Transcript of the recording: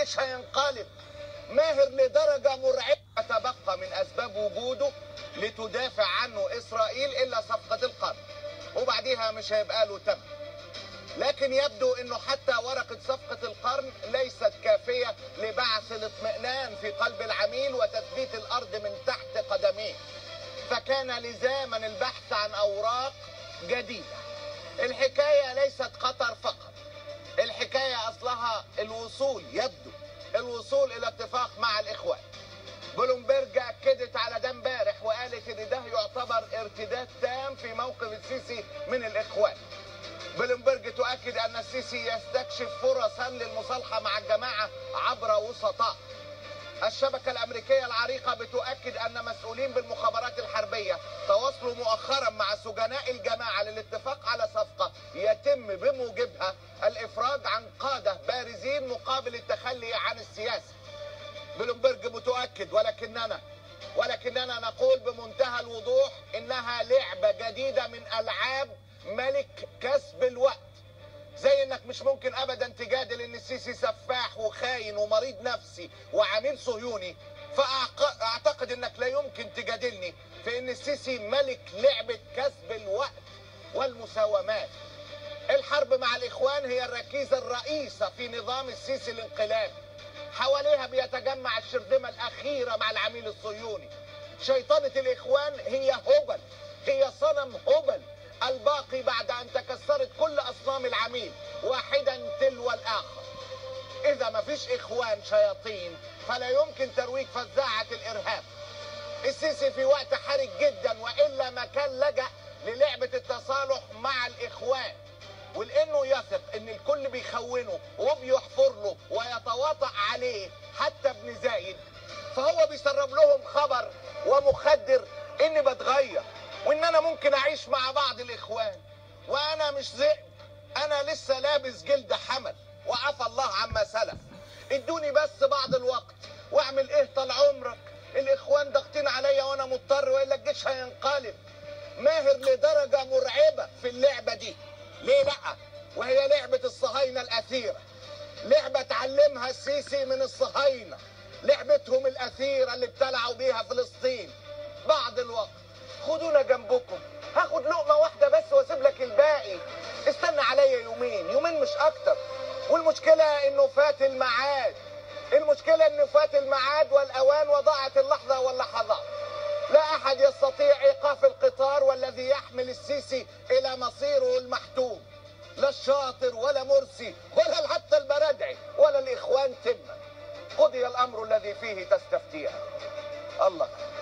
الجيش هينقلب ماهر لدرجة مرعبة تبقى من أسباب وجوده لتدافع عنه إسرائيل إلا صفقة القرن وبعديها مش هيبقى له تمن لكن يبدو انه حتى ورقة صفقة القرن ليست كافية لبعث الاطمئنان في قلب العميل وتثبيت الارض من تحت قدميه فكان لزاما البحث عن اوراق جديدة الحكاية ليست قطر فقط الحكاية اصلها الوصول يبدو الوصول الى اتفاق مع الاخوان بلومبرج اكدت على ده امبارح وقالت ان ده يعتبر ارتداد تام في موقف السيسي من الاخوان بلومبرج تؤكد ان السيسي يستكشف فرصا للمصالحه مع الجماعه عبر وسطاء الشبكة الأمريكية العريقة بتؤكد أن مسؤولين بالمخابرات الحربية تواصلوا مؤخرا مع سجناء الجماعة للاتفاق على صفقة يتم بموجبها الإفراج عن قادة بارزين مقابل التخلي عن السياسة بلومبرج بتؤكد ولكننا ولكننا نقول بمنتهى الوضوح انها لعبه جديده من العاب ملك كسب الوقت زي انك مش ممكن ابدا تجادل ان السيسي سفاح وخاين ومريض نفسي وعميل صهيوني فاعتقد انك لا يمكن تجادلني في ان السيسي ملك لعبه كسب الوقت والمساومات الحرب مع الاخوان هي الركيزه الرئيسه في نظام السيسي الانقلابي حواليها بيتجمع الشرذمه الاخيره مع العميل الصهيوني شيطنه الاخوان هي هبل هي صنم هبل الباقي بعد ان تكسرت كل اصنام العميل واحدا تلو الاخر اذا ما فيش اخوان شياطين فلا يمكن ترويج فزاعه الارهاب السيسي في وقت حرج جدا والا ما كان لجا للعبه التصالح مع الاخوان ولانه يثق ان الكل بيخونه وبيحفر له ويتواطأ عليه حتى ابن زايد فهو بيسرب لهم خبر ومخدر اني بتغير وان انا ممكن اعيش مع بعض الاخوان وانا مش ذئب انا لسه لابس جلد حمل وعفى الله عما سلف ادوني بس بعض الوقت واعمل ايه طال عمرك الاخوان ضاغطين عليا وانا مضطر والا الجيش هينقلب ماهر لدرجه مرعبه في اللعبه دي ليه لا وهي لعبه الصهاينه الاثيره لعبه اتعلمها السيسي من الصهاينه لعبتهم الاثيره اللي ابتلعوا بيها فلسطين بعض الوقت خدونا جنبكم هاخد لقمه واحده بس واسيب لك الباقي استنى عليا يومين يومين مش اكتر والمشكله انه فات الميعاد المشكله انه فات الميعاد والاوان وضاعت اللحظه واللحظات لا احد يستطيع ايقاف القطار والذي يحمل السيسي الى مصيره المحتوم لا الشاطر ولا مرسي ولا حتى البردعي ولا الاخوان تما قضي الامر الذي فيه تستفتيها الله